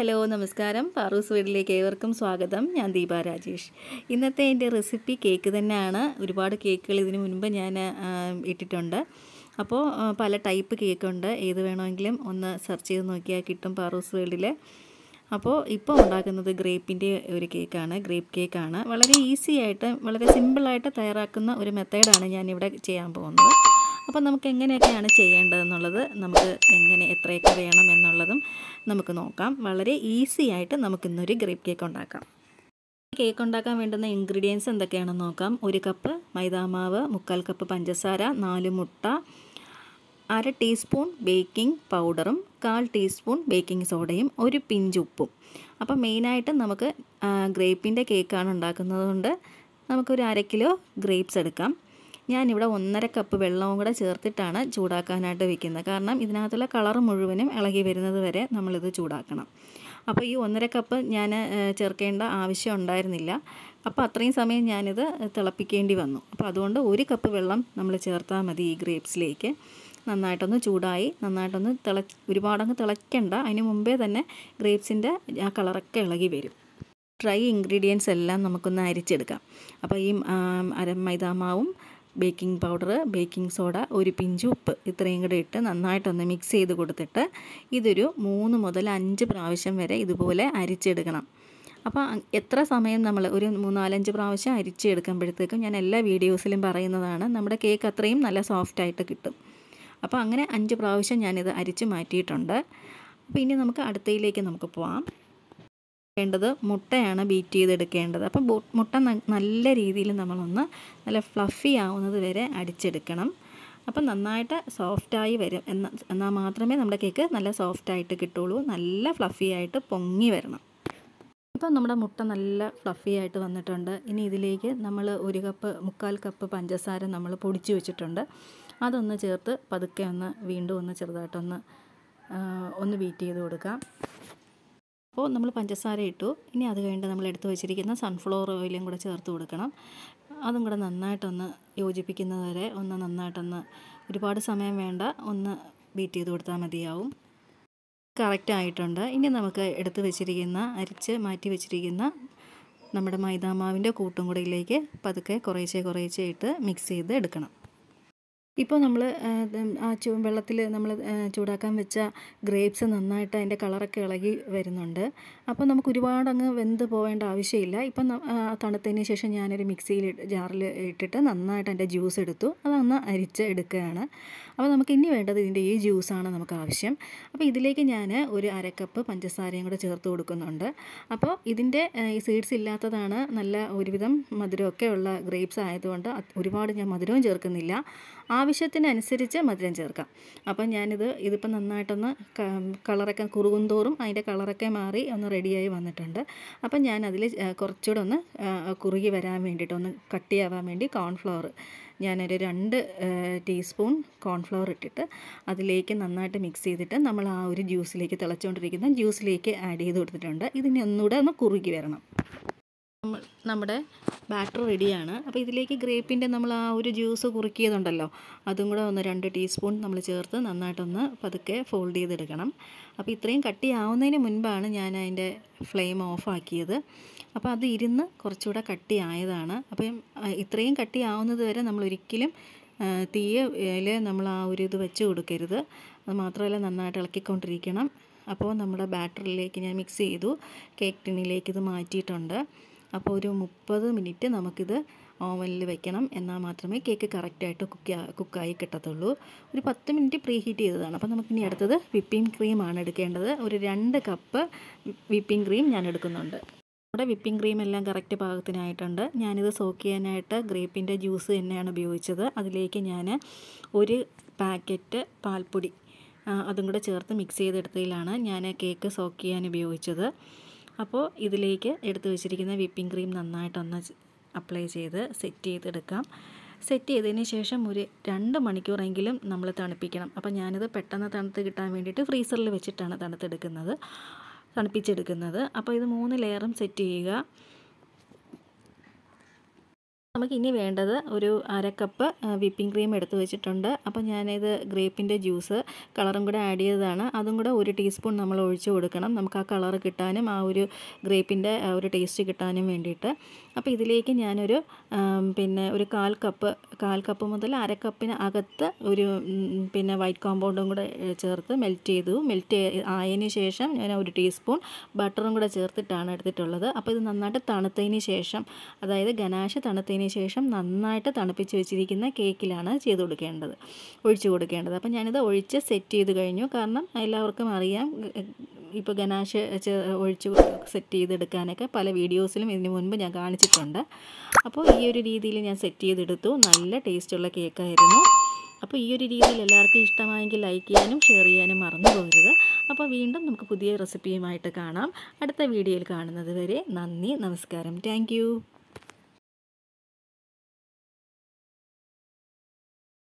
hello നമസ്കാരം പാറൂസ് വീട്ടിലേക്ക് ഏവർക്കും സ്വാഗതം ഞാൻ ദീപ രാജേഷ് ഇന്നത്തെ എൻ്റെ റെസിപ്പി കേക്ക് തന്നെയാണ് ഒരുപാട് കേക്കുകൾ ഇതിനു മുൻപ് ഞാൻ ആ, ഇട്ടിട്ടുണ്ട് അപ്പോൾ ആ, പല ടൈപ്പ് കേക്കുണ്ട് ഏത് വേണമെങ്കിലും ഒന്ന് സെർച്ച് ചെയ്ത് നോക്കിയാൽ കിട്ടും പാറൂസ് വേൾഡിൽ അപ്പോൾ ഇപ്പോൾ ഉണ്ടാക്കുന്നത് ഗ്രേപ്പിൻ്റെ ഒരു കേക്കാണ് ഗ്രേപ്പ് കേക്കാണ് വളരെ ഈസി ആയിട്ട് വളരെ സിമ്പിളായിട്ട് തയ്യാറാക്കുന്ന ഒരു മെത്തേഡാണ് ഞാനിവിടെ ചെയ്യാൻ പോകുന്നത് അപ്പോൾ നമുക്ക് എങ്ങനെയൊക്കെയാണ് ചെയ്യേണ്ടതെന്നുള്ളത് നമുക്ക് എങ്ങനെ എത്രയൊക്കെ വേണം എന്നുള്ളതും നമുക്ക് നോക്കാം വളരെ ഈസി ആയിട്ട് നമുക്കിന്നൊരു ഗ്രേപ്പ് കേക്ക് ഉണ്ടാക്കാം കേക്ക് ഉണ്ടാക്കാൻ വേണ്ടുന്ന ഇൻഗ്രീഡിയൻസ് എന്തൊക്കെയാണെന്ന് നോക്കാം ഒരു കപ്പ് മൈദാമാവ് മുക്കാൽ കപ്പ് പഞ്ചസാര നാല് മുട്ട അര ടീസ്പൂൺ ബേക്കിംഗ് പൗഡറും കാൽ ടീസ്പൂൺ ബേക്കിംഗ് സോഡയും ഒരു പിഞ്ച് ഉപ്പും അപ്പോൾ മെയിനായിട്ട് നമുക്ക് ഗ്രേപ്പിൻ്റെ കേക്കാണ് ഉണ്ടാക്കുന്നത് കൊണ്ട് നമുക്കൊരു അര കിലോ ഗ്രേപ്സ് എടുക്കാം ഞാനിവിടെ ഒന്നര കപ്പ് വെള്ളവും കൂടെ ചേർത്തിട്ടാണ് ചൂടാക്കാനായിട്ട് വെക്കുന്നത് കാരണം ഇതിനകത്തുള്ള കളർ മുഴുവനും ഇളകി വരുന്നത് വരെ നമ്മളിത് ചൂടാക്കണം അപ്പോൾ ഈ ഒന്നര കപ്പ് ഞാൻ ചേർക്കേണ്ട ആവശ്യം ഉണ്ടായിരുന്നില്ല അപ്പോൾ അത്രയും സമയം ഞാനിത് തിളപ്പിക്കേണ്ടി വന്നു അപ്പോൾ അതുകൊണ്ട് ഒരു കപ്പ് വെള്ളം നമ്മൾ ചേർത്താൽ മതി ഈ ഗ്രേപ്സിലേക്ക് നന്നായിട്ടൊന്ന് ചൂടായി നന്നായിട്ടൊന്ന് തിള ഒരുപാടങ്ങ് തിളയ്ക്കണ്ട അതിന് മുമ്പേ തന്നെ ഗ്രേപ്സിൻ്റെ ആ കളറൊക്കെ ഇളകി വരും ഡ്രൈ ഇൻഗ്രീഡിയൻസ് എല്ലാം നമുക്കൊന്ന് അരിച്ചെടുക്കാം അപ്പോൾ ഈ അര മൈദാമാവും ബേക്കിംഗ് പൗഡർ ബേക്കിംഗ് സോഡ ഒരു പിഞ്ച് ഉപ്പ് ഇത്രയും കൂടെ ഇട്ട് നന്നായിട്ടൊന്ന് മിക്സ് ചെയ്ത് കൊടുത്തിട്ട് ഇതൊരു മൂന്ന് മുതൽ അഞ്ച് പ്രാവശ്യം വരെ ഇതുപോലെ അരിച്ചെടുക്കണം അപ്പോൾ എത്ര സമയം നമ്മൾ ഒരു മൂന്നാലഞ്ച് പ്രാവശ്യം അരിച്ചെടുക്കുമ്പോഴത്തേക്കും ഞാൻ എല്ലാ വീഡിയോസിലും പറയുന്നതാണ് നമ്മുടെ കേക്ക് അത്രയും നല്ല സോഫ്റ്റായിട്ട് കിട്ടും അപ്പോൾ അങ്ങനെ അഞ്ച് പ്രാവശ്യം ഞാനിത് അരിച്ച് മാറ്റിയിട്ടുണ്ട് അപ്പോൾ ഇനി നമുക്ക് അടുത്തയിലേക്ക് നമുക്ക് പോവാം വേണ്ടത് മുട്ടയാണ് ബീറ്റ് ചെയ്തെടുക്കേണ്ടത് അപ്പം മുട്ട നല്ല രീതിയിൽ നമ്മളൊന്ന് നല്ല ഫ്ലഫി ആവുന്നത് വരെ അടിച്ചെടുക്കണം അപ്പം നന്നായിട്ട് സോഫ്റ്റായി വരും എന്ന എന്നാൽ മാത്രമേ നമ്മുടെ കേക്ക് നല്ല സോഫ്റ്റായിട്ട് കിട്ടുള്ളൂ നല്ല ഫ്ലഫി ആയിട്ട് പൊങ്ങി വരണം ഇപ്പം നമ്മുടെ മുട്ട നല്ല ഫ്ലഫി ആയിട്ട് വന്നിട്ടുണ്ട് ഇനി ഇതിലേക്ക് നമ്മൾ ഒരു കപ്പ് മുക്കാൽ കപ്പ് പഞ്ചസാര നമ്മൾ പൊടിച്ച് വെച്ചിട്ടുണ്ട് അതൊന്ന് ചേർത്ത് പതുക്കെ ഒന്ന് വീണ്ടും ഒന്ന് ചെറുതായിട്ടൊന്ന് ഒന്ന് ബീറ്റ് ചെയ്ത് കൊടുക്കാം അപ്പോൾ നമ്മൾ പഞ്ചസാര ഇട്ടു ഇനി അത് കഴിഞ്ഞിട്ട് നമ്മൾ എടുത്ത് വെച്ചിരിക്കുന്ന സൺഫ്ലവർ ഓയിലും കൂടെ ചേർത്ത് കൊടുക്കണം അതും കൂടെ നന്നായിട്ടൊന്ന് യോജിപ്പിക്കുന്നത് വരെ ഒന്ന് നന്നായിട്ടൊന്ന് ഒരുപാട് സമയം വേണ്ട ഒന്ന് ബീറ്റ് ചെയ്ത് കൊടുത്താൽ മതിയാവും കറക്റ്റ് ആയിട്ടുണ്ട് ഇനി നമുക്ക് എടുത്ത് വെച്ചിരിക്കുന്ന അരിച്ച് മാറ്റി വെച്ചിരിക്കുന്ന നമ്മുടെ മൈദാമാവിൻ്റെ കൂട്ടും കൂടെ ഇതിലേക്ക് പതുക്കെ കുറേശ്ശെ കുറേശ്ശെ ഇട്ട് മിക്സ് ചെയ്ത് എടുക്കണം ഇപ്പോൾ നമ്മൾ ആ ചൂ വെള്ളത്തിൽ നമ്മൾ ചൂടാക്കാൻ വെച്ച ഗ്രേപ്സ് നന്നായിട്ട് അതിൻ്റെ കളറൊക്കെ ഇളകി വരുന്നുണ്ട് അപ്പോൾ നമുക്ക് ഒരുപാട് അങ്ങ് വെന്ത് പോവേണ്ട ആവശ്യമില്ല ഇപ്പം തണുത്തതിന് ശേഷം ഞാനൊരു മിക്സിയിൽ ജാറിൽ ഇട്ടിട്ട് നന്നായിട്ട് അതിൻ്റെ ജ്യൂസ് എടുത്തു അതൊന്ന് അരിച്ച് എടുക്കുകയാണ് അപ്പോൾ നമുക്ക് ഇനി വേണ്ടത് ഇതിൻ്റെ ഈ ജ്യൂസാണ് നമുക്ക് ആവശ്യം അപ്പോൾ ഇതിലേക്ക് ഞാൻ ഒരു അരക്കപ്പ് പഞ്ചസാരയും കൂടെ ചേർത്ത് കൊടുക്കുന്നുണ്ട് അപ്പോൾ ഇതിൻ്റെ ഈ സീഡ്സ് ഇല്ലാത്തതാണ് നല്ല ഒരുവിധം മധുരമൊക്കെ ഉള്ള ഗ്രേപ്സ് ആയതുകൊണ്ട് ഒരുപാട് ഞാൻ മധുരവും ചേർക്കുന്നില്ല ആവശ്യത്തിനനുസരിച്ച് മധുരം ചേർക്കാം അപ്പം ഞാനിത് ഇതിപ്പോൾ നന്നായിട്ടൊന്ന് കളറൊക്കെ കുറുകുന്തോറും അതിൻ്റെ കളറൊക്കെ മാറി ഒന്ന് റെഡിയായി വന്നിട്ടുണ്ട് അപ്പം ഞാൻ അതിൽ കുറച്ചുകൂടെ ഒന്ന് കുറുകി വരാൻ വേണ്ടിയിട്ട് ഒന്ന് കട്ടിയാവാൻ വേണ്ടി കോൺഫ്ലവർ ഞാനൊരു രണ്ട് ടീസ്പൂൺ കോൺഫ്ലവർ ഇട്ടിട്ട് അതിലേക്ക് നന്നായിട്ട് മിക്സ് ചെയ്തിട്ട് നമ്മൾ ആ ഒരു ജ്യൂസിലേക്ക് തിളച്ചുകൊണ്ടിരിക്കുന്ന ജ്യൂസിലേക്ക് ആഡ് ചെയ്ത് കൊടുത്തിട്ടുണ്ട് ഇതിനെ ഒന്നുകൂടെ ഒന്ന് കുറുകി വരണം നമ്മുടെ ബാറ്റർ റെഡിയാണ് അപ്പോൾ ഇതിലേക്ക് ഗ്രേപ്പിൻ്റെ നമ്മൾ ആ ഒരു ജ്യൂസ് കുറുക്കിയതുണ്ടല്ലോ അതും കൂടെ ഒന്ന് രണ്ട് ടീസ്പൂൺ നമ്മൾ ചേർത്ത് നന്നായിട്ടൊന്ന് പതുക്കെ ഫോൾഡ് ചെയ്തെടുക്കണം അപ്പോൾ ഇത്രയും കട്ടിയാവുന്നതിന് മുൻപാണ് ഞാൻ അതിൻ്റെ ഫ്ലെയിം ഓഫ് ആക്കിയത് അപ്പോൾ അത് ഇരുന്ന് കുറച്ചുകൂടെ കട്ടിയായതാണ് അപ്പം ഇത്രയും കട്ടിയാവുന്നത് വരെ നമ്മൾ ഒരിക്കലും തീയിൽ നമ്മൾ ആ ഒരു ഇത് വെച്ച് കൊടുക്കരുത് അത് മാത്രമല്ല നന്നായിട്ട് ഇളക്കിക്കൊണ്ടിരിക്കണം അപ്പോൾ നമ്മുടെ ബാറ്ററിലേക്ക് ഞാൻ മിക്സ് ചെയ്തു കേക്ക് ടിന്നിലേക്ക് ഇത് മാറ്റിയിട്ടുണ്ട് അപ്പോൾ ഒരു മുപ്പത് മിനിറ്റ് നമുക്കിത് ഓവനിൽ വെക്കണം എന്നാൽ മാത്രമേ കേക്ക് കറക്റ്റായിട്ട് കുക്ക് കുക്കായി കിട്ടത്തുള്ളൂ ഒരു പത്ത് മിനിറ്റ് പ്രീ ഹീറ്റ് ചെയ്തതാണ് അപ്പോൾ നമുക്കിനി അടുത്തത് വിപ്പിംഗ് ക്രീമാണ് എടുക്കേണ്ടത് ഒരു രണ്ട് കപ്പ് വിപ്പിംഗ് ക്രീം ഞാൻ എടുക്കുന്നുണ്ട് നമ്മുടെ വിപ്പിംഗ് ക്രീം എല്ലാം കറക്റ്റ് പാകത്തിനായിട്ടുണ്ട് ഞാനിത് സോക്ക് ചെയ്യാനായിട്ട് ഗ്രേപ്പിൻ്റെ ജ്യൂസ് തന്നെയാണ് ഉപയോഗിച്ചത് അതിലേക്ക് ഞാൻ ഒരു പാക്കറ്റ് പാൽപ്പൊടി അതും കൂടെ ചേർത്ത് മിക്സ് ചെയ്തെടുത്തതിലാണ് ഞാൻ കേക്ക് സോക്ക് ചെയ്യാൻ ഉപയോഗിച്ചത് അപ്പോൾ ഇതിലേക്ക് എടുത്തു വെച്ചിരിക്കുന്ന വിപ്പിംഗ് ക്രീം നന്നായിട്ടൊന്ന് അപ്ലൈ ചെയ്ത് സെറ്റ് ചെയ്തെടുക്കാം സെറ്റ് ചെയ്തതിന് ശേഷം ഒരു രണ്ട് മണിക്കൂറെങ്കിലും നമ്മൾ തണുപ്പിക്കണം അപ്പോൾ ഞാനിത് പെട്ടെന്ന് തണുത്ത് കിട്ടാൻ വേണ്ടിയിട്ട് ഫ്രീസറിൽ വെച്ചിട്ടാണ് തണുത്തെടുക്കുന്നത് തണുപ്പിച്ചെടുക്കുന്നത് അപ്പോൾ ഇത് മൂന്ന് ലെയറും സെറ്റ് ചെയ്യുക നമുക്ക് ഇനി വേണ്ടത് ഒരു അര കപ്പ് വിപ്പിംഗ് ക്രീം എടുത്ത് വെച്ചിട്ടുണ്ട് അപ്പോൾ ഞാനിത് ഗ്രേപ്പിൻ്റെ ജ്യൂസ് കളറും കൂടെ ആഡ് ചെയ്തതാണ് അതും കൂടെ ഒരു ടീസ്പൂൺ നമ്മൾ ഒഴിച്ച് കൊടുക്കണം നമുക്ക് ആ കളർ കിട്ടാനും ആ ഒരു ഗ്രേപ്പിൻ്റെ ആ ഒരു ടേസ്റ്റ് കിട്ടാനും വേണ്ടിയിട്ട് അപ്പോൾ ഇതിലേക്ക് ഞാനൊരു പിന്നെ ഒരു കാൽ കപ്പ് കാൽ കപ്പ് മുതൽ അര കപ്പിന് അകത്ത് ഒരു പിന്നെ വൈറ്റ് കോമ്പൗണ്ടും കൂടെ ചേർത്ത് മെൽറ്റ് ചെയ്തു മെൽറ്റ് ആയതിന് ശേഷം ഞാൻ ഒരു ടീസ്പൂൺ ബട്ടറും കൂടെ ചേർത്തിട്ടാണ് എടുത്തിട്ടുള്ളത് അപ്പോൾ ഇത് നന്നായിട്ട് തണുത്തതിന് ശേഷം അതായത് ഗനാശ് തണുത്തതിന് ശേഷം നന്നായിട്ട് തണുപ്പിച്ച് വെച്ചിരിക്കുന്ന കേക്കിലാണ് ചെയ്ത് കൊടുക്കേണ്ടത് ഒഴിച്ച് കൊടുക്കേണ്ടത് അപ്പോൾ ഞാനിത് ഒഴിച്ച് സെറ്റ് ചെയ്ത് കഴിഞ്ഞു കാരണം എല്ലാവർക്കും അറിയാം ഇപ്പോൾ ഗനാശ് ഒഴിച്ച് സെറ്റ് ചെയ്തെടുക്കാനൊക്കെ പല വീഡിയോസിലും ഇതിന് മുൻപ് ഞാൻ കാണിച്ചിട്ടുണ്ട് അപ്പോൾ ഈ ഒരു രീതിയിൽ ഞാൻ സെറ്റ് ചെയ്തെടുത്തു നല്ല ടേസ്റ്റുള്ള കേക്കായിരുന്നു അപ്പോൾ ഈ ഒരു രീതിയിൽ എല്ലാവർക്കും ഇഷ്ടമായെങ്കിൽ ലൈക്ക് ചെയ്യാനും ഷെയർ ചെയ്യാനും മറന്നു പോകരുത് അപ്പോൾ വീണ്ടും നമുക്ക് പുതിയ റെസിപ്പിയുമായിട്ട് കാണാം അടുത്ത വീഡിയോയിൽ കാണുന്നത് വരെ നന്ദി നമസ്കാരം താങ്ക്